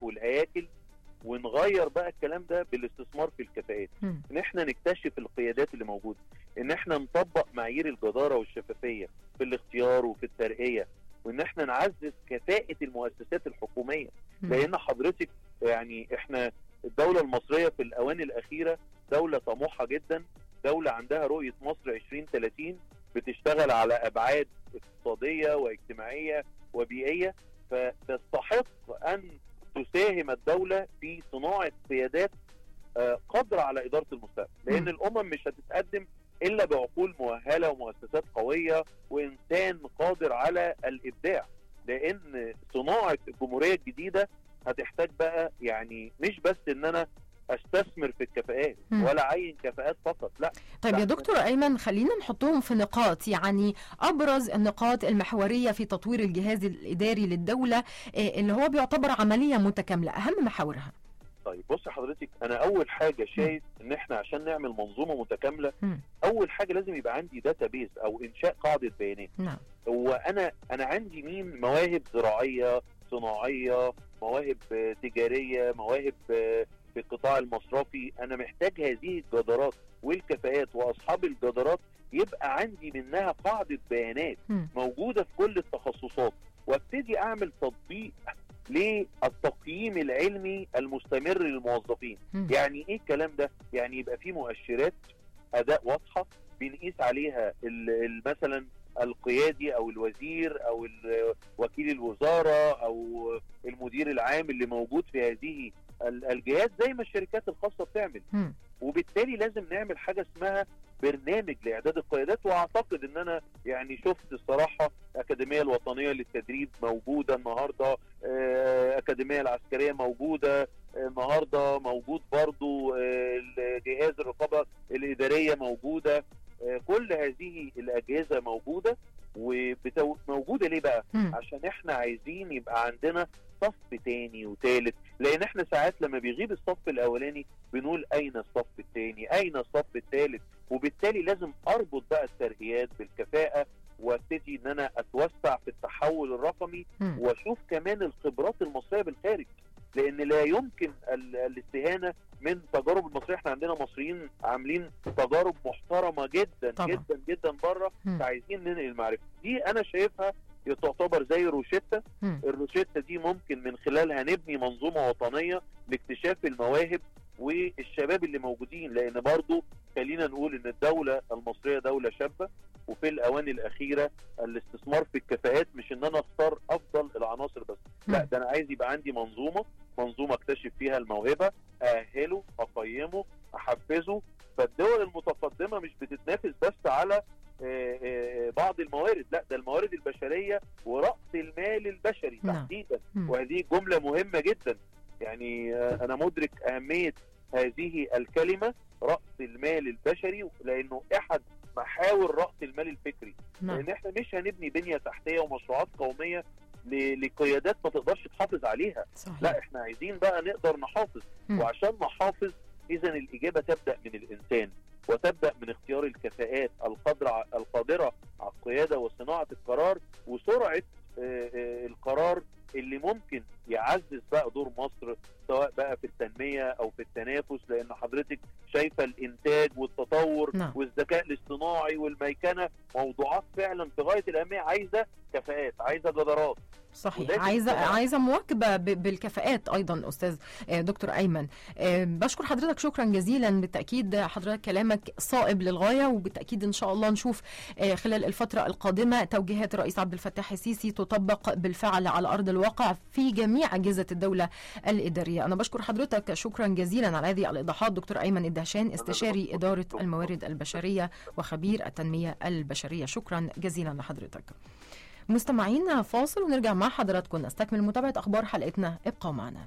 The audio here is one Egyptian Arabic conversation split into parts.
والهياكل ونغير بقى الكلام ده بالاستثمار في الكفاءات مم. ان احنا نكتشف القيادات اللي موجوده ان احنا نطبق معايير الجداره والشفافيه في الاختيار وفي الترقيه وان احنا نعزز كفاءه المؤسسات الحكوميه مم. لان حضرتك يعني احنا الدوله المصريه في الاواني الاخيره دوله طموحه جدا دوله عندها رؤيه مصر 2030 بتشتغل على ابعاد اقتصاديه واجتماعيه وبيئيه فتستحق ان تساهم الدوله في صناعه قيادات آه، قادره على اداره المستقبل لان مم. الامم مش هتتقدم الا بعقول مؤهله ومؤسسات قويه وانسان قادر على الابداع لان صناعه الجمهوريه الجديده هتحتاج بقى يعني مش بس ان انا استثمر في الكفاءات مم. ولا عين كفاءات فقط لا طيب يا لا. دكتور ايمن خلينا نحطهم في نقاط يعني ابرز النقاط المحوريه في تطوير الجهاز الاداري للدوله آه، اللي هو بيعتبر عمليه متكامله اهم محاورها طيب بص حضرتك انا اول حاجه شايف ان احنا عشان نعمل منظومه متكامله مم. اول حاجه لازم يبقى عندي داتابيز او انشاء قاعده بيانات نعم هو انا انا عندي مين مواهب زراعيه صناعيه مواهب آه، تجاريه مواهب آه، في القطاع المصرفي انا محتاج هذه الجدارات والكفاءات واصحاب الجدارات يبقى عندي منها قاعده بيانات مم. موجوده في كل التخصصات وابتدي اعمل تطبيق للتقييم العلمي المستمر للموظفين مم. يعني ايه الكلام ده يعني يبقى في مؤشرات اداء واضحه بنقيس عليها ال- ال- مثلا القيادي او الوزير او ال- وكيل الوزاره او المدير العام اللي موجود في هذه ال- الجهات زي ما الشركات الخاصه بتعمل مم. وبالتالي لازم نعمل حاجه اسمها برنامج لاعداد القيادات واعتقد ان انا يعني شفت الصراحه الاكاديميه الوطنيه للتدريب موجوده النهارده آه، الاكاديميه العسكريه موجوده آه، النهارده موجود برضو آه، جهاز الرقابه الاداريه موجوده آه، كل هذه الاجهزه موجوده وموجوده ليه بقى؟ مم. عشان احنا عايزين يبقى عندنا صف تاني وتالت لان احنا ساعات لما بيغيب الصف الاولاني بنقول اين الصف الثاني اين الصف الثالث وبالتالي لازم اربط بقى الترقيات بالكفاءه وابتدي ان انا اتوسع في التحول الرقمي مم. واشوف كمان الخبرات المصريه بالخارج لان لا يمكن ال- الاستهانه من تجارب المصريه احنا عندنا مصريين عاملين تجارب محترمه جدا طبعا. جدا جدا بره مم. فعايزين ننقل المعرفه دي انا شايفها تعتبر زي روشته مم. الروشته دي ممكن من خلالها نبني منظومه وطنيه لاكتشاف المواهب والشباب اللي موجودين لان برضو خلينا نقول ان الدوله المصريه دوله شابه وفي الاواني الاخيره الاستثمار في الكفاءات مش ان انا اختار افضل العناصر بس لا مم. ده انا عايز يبقى عندي منظومه منظومه اكتشف فيها الموهبه ااهله اقيمه احفزه فالدول المتقدمه مش بتتنافس بس على آه، آه، بعض الموارد لا ده الموارد البشريه ورأس المال البشري نعم. تحديدا مم. وهذه جملة مهمة جدا يعني آه، أنا مدرك أهمية هذه الكلمة رأس المال البشري لأنه أحد محاور رأس المال الفكري نعم لأن إحنا مش هنبني بنية تحتية ومشروعات قومية ل- لقيادات ما تقدرش تحافظ عليها صحيح لا إحنا عايزين بقى نقدر نحافظ مم. وعشان نحافظ إذا الإجابة تبدأ من الإنسان وتبدأ من اختيار الكفاءات القادرة القادرة على القيادة وصناعة القرار وسرعة آه، آه، القرار اللي ممكن يعزز بقى دور مصر سواء بقى في التنمية أو في التنافس لأن حضرتك شايفة الإنتاج والتطور نعم. والذكاء الاصطناعي والميكنة موضوعات فعلا في غاية الأهمية عايزة كفاءات عايزة جدارات صحيح وده عايزه طبعاً. عايزه مواكبه ب- بالكفاءات ايضا استاذ آه، دكتور ايمن آه، بشكر حضرتك شكرا جزيلا بالتاكيد حضرتك كلامك صائب للغايه وبالتاكيد ان شاء الله نشوف آه، خلال الفتره القادمه توجيهات الرئيس عبد الفتاح السيسي تطبق بالفعل على ارض الواقع في جميع اجهزه الدوله الاداريه انا بشكر حضرتك شكرا جزيلا على هذه الايضاحات دكتور ايمن الدهشان استشاري بشكر. اداره شكراً. الموارد البشريه وخبير التنميه البشريه شكرا جزيلا لحضرتك مستمعينا فاصل ونرجع مع حضراتكم نستكمل متابعة أخبار حلقتنا ابقوا معنا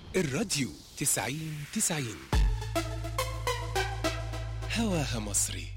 الراديو تسعين تسعين هواها مصري